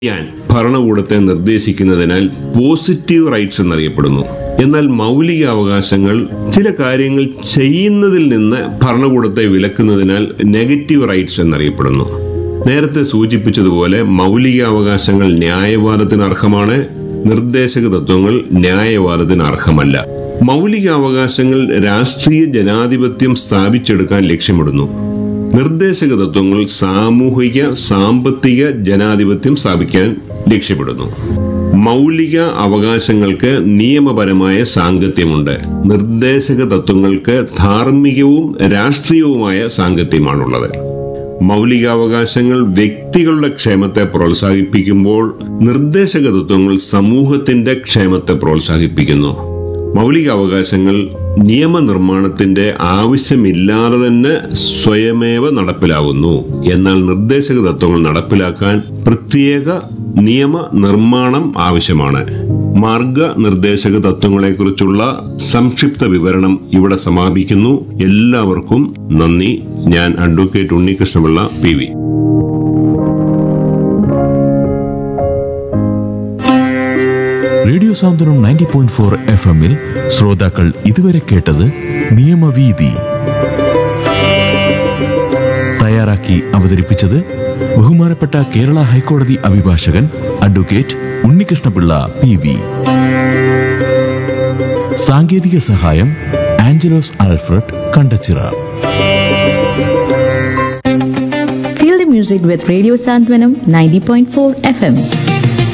ചെയ്യാൻ ഭരണകൂടത്തെ നിർദ്ദേശിക്കുന്നതിനാൽ positive rights എന്നറിയപ്പെടുന്നു എന്നാൽ മൗലിക അവകാശങ്ങൾ ചില കാര്യങ്ങൾ ചെയ്യുന്നതിൽ നിന്ന് ഭരണകൂടത്തെ വിലക്കുന്നതിനാൽ നെഗറ്റീവ് റൈറ്റ്സ് എന്നറിയപ്പെടുന്നു നേരത്തെ സൂചിപ്പിച്ചതുപോലെ മൗലിക അവകാശങ്ങൾ ന്യായവാദത്തിന് അർഹമാണ് നിർദ്ദേശക തത്വങ്ങൾ ന്യായവാദത്തിന് അർഹമല്ല മൗലിക അവകാശങ്ങൾ രാഷ്ട്രീയ ജനാധിപത്യം സ്ഥാപിച്ചെടുക്കാൻ ലക്ഷ്യമിടുന്നു നിർദ്ദേശക തത്വങ്ങൾ സാമൂഹിക സാമ്പത്തിക ജനാധിപത്യം സ്ഥാപിക്കാൻ ലക്ഷ്യമിടുന്നു മൗലിക അവകാശങ്ങൾക്ക് നിയമപരമായ സാങ്കത്യമുണ്ട് നിർദ്ദേശക തത്വങ്ങൾക്ക് ധാർമ്മികവും രാഷ്ട്രീയവുമായ സാങ്കത്യമാണുള്ളത് മൗലികാവകാശങ്ങൾ വ്യക്തികളുടെ ക്ഷേമത്തെ പ്രോത്സാഹിപ്പിക്കുമ്പോൾ നിർദ്ദേശക തത്വങ്ങൾ സമൂഹത്തിന്റെ ക്ഷേമത്തെ പ്രോത്സാഹിപ്പിക്കുന്നു മൗലികാവകാശങ്ങൾ നിയമനിർമ്മാണത്തിന്റെ ആവശ്യമില്ലാതെ തന്നെ സ്വയമേവ നടപ്പിലാവുന്നു എന്നാൽ നിർദ്ദേശക തത്വങ്ങൾ നടപ്പിലാക്കാൻ പ്രത്യേക നിയമ നിർമ്മാണം ആവശ്യമാണ് മാർഗനിർദ്ദേശക തത്വങ്ങളെക്കുറിച്ചുള്ള സംക്ഷിപ്ത വിവരണം ഇവിടെ സമാപിക്കുന്നു എല്ലാവർക്കും നന്ദി ഞാൻ advocate Unnikrishnapillai P V radio Santhwanam ninety point four F എമ്മിൽ ശ്രോതാക്കൾ ഇതുവരെ കേട്ടത് നിയമവീതി തയ്യാറാക്കി അവതരിപ്പിച്ചത് ബഹുമാനപ്പെട്ട കേരള ഹൈക്കോടതി അഭിഭാഷകൻ അഡ്വക്കേറ്റ് ഉണ്ണികൃഷ്ണപിള്ള പി വി സാങ്കേതിക സഹായം Angelos Alfred Kandachira Feel the music with Radio Santwanam 90.4 FM.